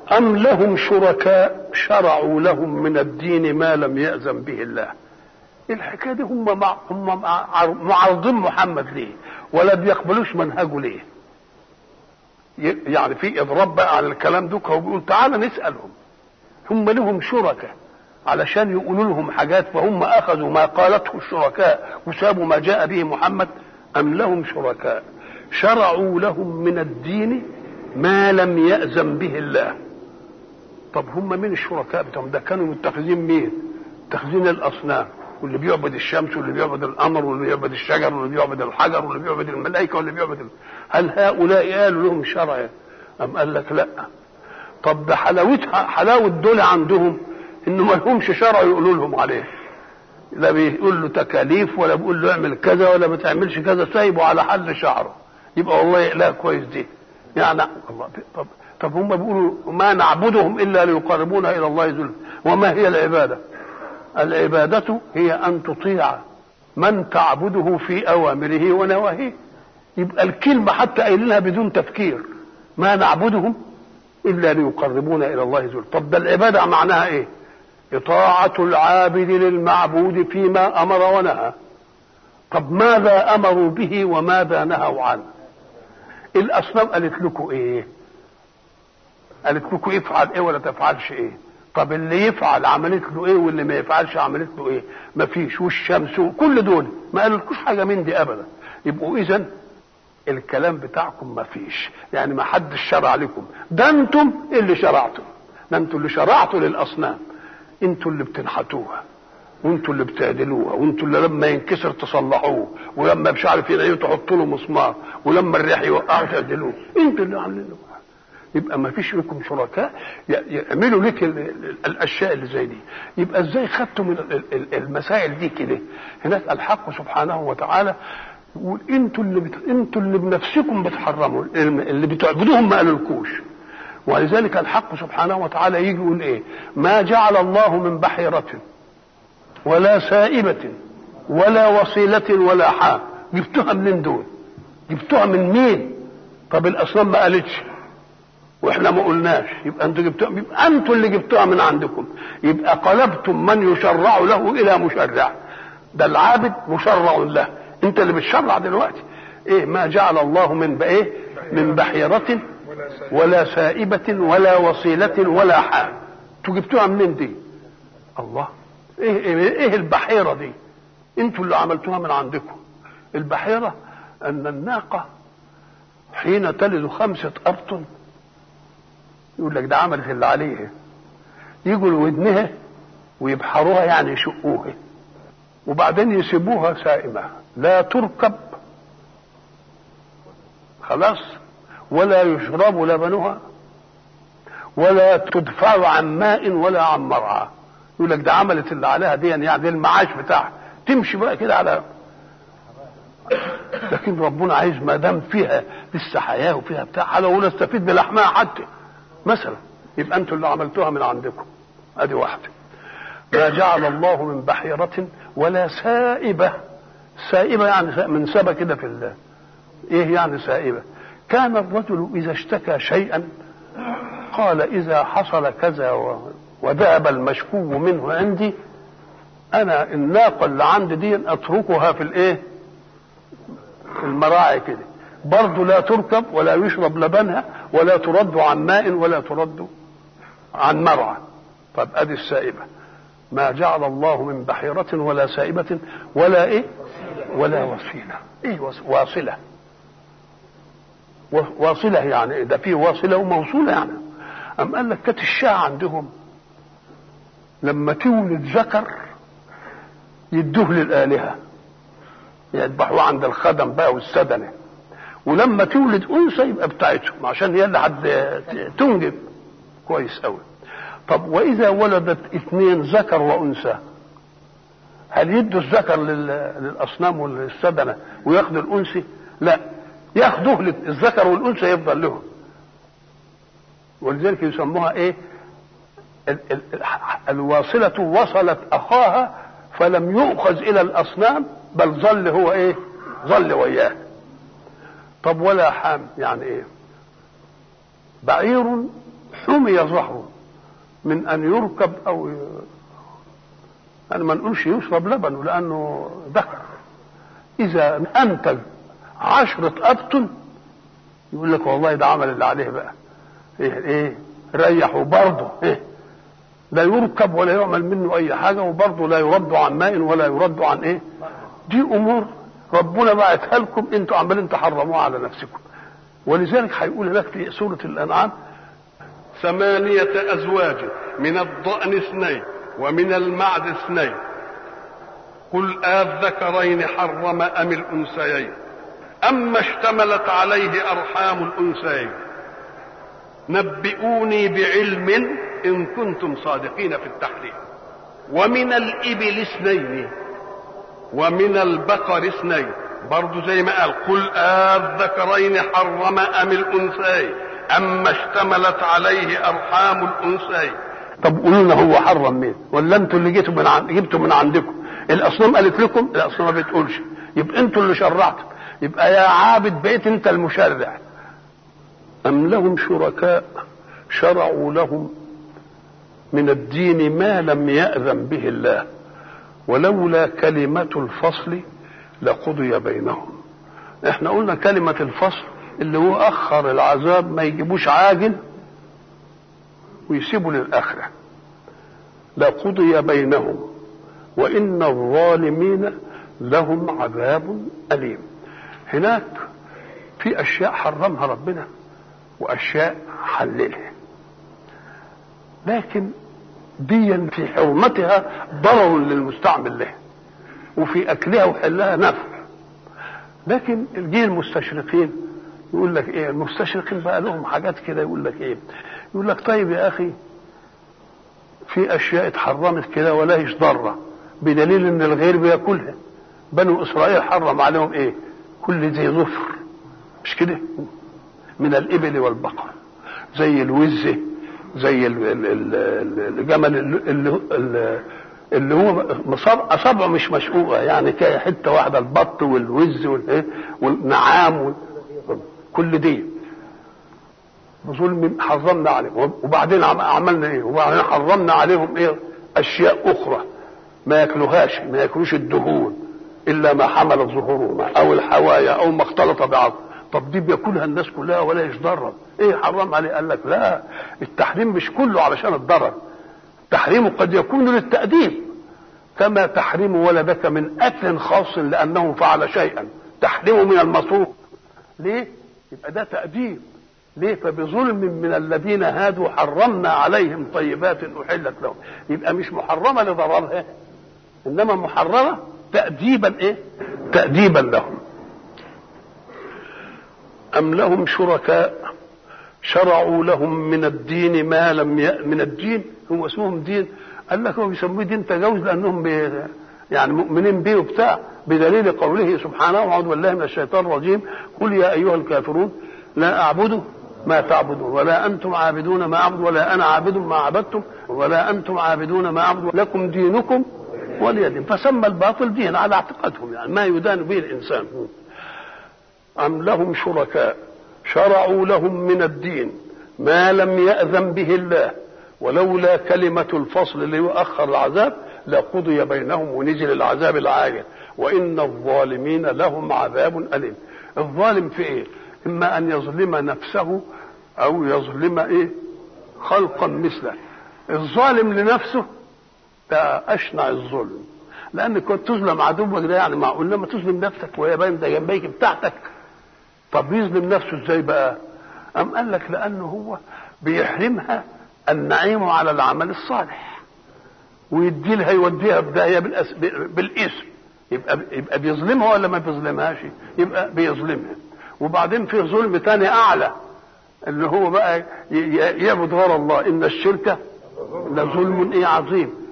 أم لهم شركاء شرعوا لهم من الدين ما لم يأذن به الله الحكاية دي هم مع هم مع معارضين محمد ليه ولا بيقبلوش منهجه ليه يعني في اضراب بقى على الكلام ده هو بيقول تعالى نسالهم هم لهم شركاء علشان يقولوا لهم حاجات فهم اخذوا ما قالته الشركاء وسابوا ما جاء به محمد ام لهم شركاء شرعوا لهم من الدين ما لم يأذن به الله طب هم مين الشركاء بتاعهم ده كانوا متخذين مين متخذين الاصنام واللي بيعبد الشمس واللي بيعبد القمر واللي بيعبد الشجر واللي بيعبد الحجر واللي بيعبد الملائكه واللي بيعبد ال... هل هؤلاء قالوا لهم شرع ام قال لك لا طب ده حلاوتها حلاوه دول عندهم انه ما لهمش شرع يقولوا لهم عليه لا بيقول له تكاليف ولا بيقول له اعمل كذا ولا ما تعملش كذا سايبه على حل شعره يبقى والله لا كويس دي يعني الله طب طب هم بيقولوا ما نعبدهم الا ليقربونا الى الله زلفى وما هي العباده؟ العبادة هي أن تطيع من تعبده في أوامره ونواهيه يبقى الكلمة حتى قايلينها بدون تفكير ما نعبدهم إلا ليقربونا إلى الله زلفى طب ده العبادة معناها إيه؟ إطاعة العابد للمعبود فيما أمر ونهى طب ماذا أمروا به وماذا نهوا عنه؟ الأصنام قالت لكم إيه؟ قالت لكم افعل إيه ولا تفعلش إيه؟ طب اللي يفعل عملت له ايه واللي ما يفعلش عملت له ايه ما فيش والشمس وكل دول ما قالولكوش حاجه من دي ابدا يبقوا اذا الكلام بتاعكم ما فيش يعني ما حدش شرع لكم ده انتم اللي شرعتم ده انتم اللي شرعتوا للاصنام انتم اللي بتنحتوها وانتوا اللي بتعدلوها وانتوا اللي لما ينكسر تصلحوه ولما مش عارف ايه تحطوا له مسمار ولما الريح يوقعوا تعدلوه انتوا اللي عاملينه يبقى ما فيش لكم شركاء يعملوا لك الاشياء اللي زي دي يبقى ازاي خدتوا من المسائل دي كده هناك الحق سبحانه وتعالى يقول انتوا اللي بت... انتوا اللي بنفسكم بتحرموا اللي بتعبدوهم ما قالولكوش ولذلك الحق سبحانه وتعالى يجي يقول ايه ما جعل الله من بحيرة ولا سائبة ولا وصيلة ولا حام جبتوها منين دول جبتوها من مين طب الاصنام ما قالتش واحنا ما قلناش يبقى انتوا جبتوها يبقى انتوا اللي جبتوها من عندكم يبقى قلبتم من يشرع له الى مشرع ده العابد مشرع له انت اللي بتشرع دلوقتي ايه ما جعل الله من ايه من بحيرة ولا سائبة ولا وصيلة ولا حام انتوا جبتوها منين دي الله ايه ايه, إيه البحيرة دي انتوا اللي عملتوها من عندكم البحيرة ان الناقة حين تلد خمسة أبطن يقول لك ده عملت اللي عليه يجوا لودنها ويبحروها يعني يشقوها وبعدين يسيبوها سائمة لا تركب خلاص ولا يشرب لبنها ولا تدفع عن ماء ولا عن مرعى يقول لك ده عملت اللي عليها دي يعني المعاش بتاعها تمشي بقى كده على لكن ربنا عايز ما دام فيها لسه حياه وفيها بتاع لو نستفيد بلحمها حتى مثلا يبقى انتوا اللي عملتوها من عندكم ادي واحده ما جعل الله من بحيرة ولا سائبة سائبة يعني من سبة كده في الله ايه يعني سائبة كان الرجل اذا اشتكى شيئا قال اذا حصل كذا وذهب المشكو منه عندي انا الناقة اللي عندي دي اتركها في الايه في المراعي كده برضه لا تركب ولا يشرب لبنها ولا ترد عن ماء ولا ترد عن مرعى طب ادي السائبه ما جعل الله من بحيرة ولا سائبة ولا ايه ولا وصيلة ايه واصلة واصلة يعني ده فيه واصلة وموصولة يعني أم قال لك كانت الشاة عندهم لما تولد ذكر يدوه للآلهة يذبحوه عند الخدم بقى والسدنه ولما تولد انثى يبقى بتاعتهم عشان هي اللي حد تنجب كويس قوي طب واذا ولدت اثنين ذكر وانثى هل يدوا الذكر للاصنام والسدنه وياخدوا الانثى لا ياخدوه الذكر والانثى يفضل لهم ولذلك يسموها ايه ال ال الواصلة وصلت أخاها فلم يؤخذ إلى الأصنام بل ظل هو إيه؟ ظل وياه. طب ولا حام يعني إيه؟ بعير حمي ظهره من ان يركب او ي... يعني ما نقولش يشرب لبنه لانه ذكر اذا انتج عشرة ابطن يقول لك والله ده عمل اللي عليه بقى ايه ايه ريح وبرضه ايه لا يركب ولا يعمل منه اي حاجه وبرضه لا يرد عن ماء ولا يرد عن ايه دي امور ربنا بعتها لكم انتوا عمالين تحرموها على نفسكم ولذلك هيقول لك في سوره الانعام ثمانية أزواج من الضأن اثنين ومن المعد اثنين قل آذكرين حرم أم الأنثيين أما اشتملت عليه أرحام الأنثيين نبئوني بعلم إن كنتم صادقين في التحريم ومن الإبل اثنين ومن البقر اثنين برضو زي ما قال قل آذكرين حرم أم الأنثيين أما اشتملت عليه أرحام الأنثيين طب قولوا لنا هو حرم مين ولا انتوا اللي جيتوا من عند جبتوا من عندكم الاصنام قالت لكم الاصنام ما بتقولش يبقى انتوا اللي شرعتوا يبقى يا عابد بقيت انت المشرع ام لهم شركاء شرعوا لهم من الدين ما لم يأذن به الله ولولا كلمة الفصل لقضي بينهم احنا قلنا كلمة الفصل اللي هو أخر العذاب ما يجيبوش عاجل ويسيبوا للآخرة لقضي بينهم وإن الظالمين لهم عذاب أليم هناك في أشياء حرمها ربنا وأشياء حللها لكن دي في حرمتها ضرر للمستعمل لها وفي أكلها وحلها نفع لكن الجيل المستشرقين يقول لك ايه المستشرقين بقى لهم حاجات كده يقول لك ايه يقول لك طيب يا اخي في اشياء اتحرمت كده ولا هيش ضاره بدليل ان الغير بياكلها بنو اسرائيل حرم عليهم ايه كل ذي ظفر مش كده من الابل والبقر زي الوزه زي الجمل اللي, اللي, اللي هو اصابعه مش مشقوقه يعني حته واحده البط والوز والنعام كل دي بظلم حرمنا عليهم وبعدين عملنا ايه وبعدين حرمنا عليهم ايه اشياء اخرى ما ياكلوهاش ما ياكلوش الدهون الا ما حملت ظهورهما او الحوايا او ما اختلط بعض طب دي بياكلها الناس كلها ولا يتضرر ايه حرم عليه قال لك لا التحريم مش كله علشان الضرر تحريمه قد يكون للتأديب كما تحريم ولدك من اكل خاص لانه فعل شيئا تحريمه من المصروف ليه يبقى ده تأديب ليه فبظلم من الذين هادوا حرمنا عليهم طيبات احلت لهم يبقى مش محرمه لضررها انما محرمه تأديبا ايه تأديبا لهم ام لهم شركاء شرعوا لهم من الدين ما لم ي... من الدين هو اسمهم دين قال لك هو بيسموه دين تجاوز لانهم بي... يعني مؤمنين به وبتاع بدليل قوله سبحانه واعوذ بالله من الشيطان الرجيم قل يا ايها الكافرون لا اعبد ما تعبدون ولا انتم عابدون ما اعبد ولا انا عابد ما عبدتم ولا انتم عابدون ما اعبد لكم دينكم ولي دين فسمى الباطل دين على اعتقادهم يعني ما يدان به الانسان ام لهم شركاء شرعوا لهم من الدين ما لم يأذن به الله ولولا كلمة الفصل اللي يؤخر العذاب لقضي بينهم ونزل العذاب العاجل وإن الظالمين لهم عذاب أليم الظالم في إيه إما أن يظلم نفسه أو يظلم إيه خلقا مثله الظالم لنفسه ده أشنع الظلم لأن كنت تظلم عدوك ده يعني معقول لما تظلم نفسك وهي باين ده جنبيك بتاعتك طب يظلم نفسه ازاي بقى أم قال لك لأنه هو بيحرمها النعيم على العمل الصالح ويدي لها يوديها بداية بالأس... بالاسم يبقى يبقى بيظلمها ولا ما بيظلمهاش يبقى بيظلمها وبعدين في ظلم تاني اعلى اللي هو بقى يعبد غير الله ان الشرك لظلم ايه عظيم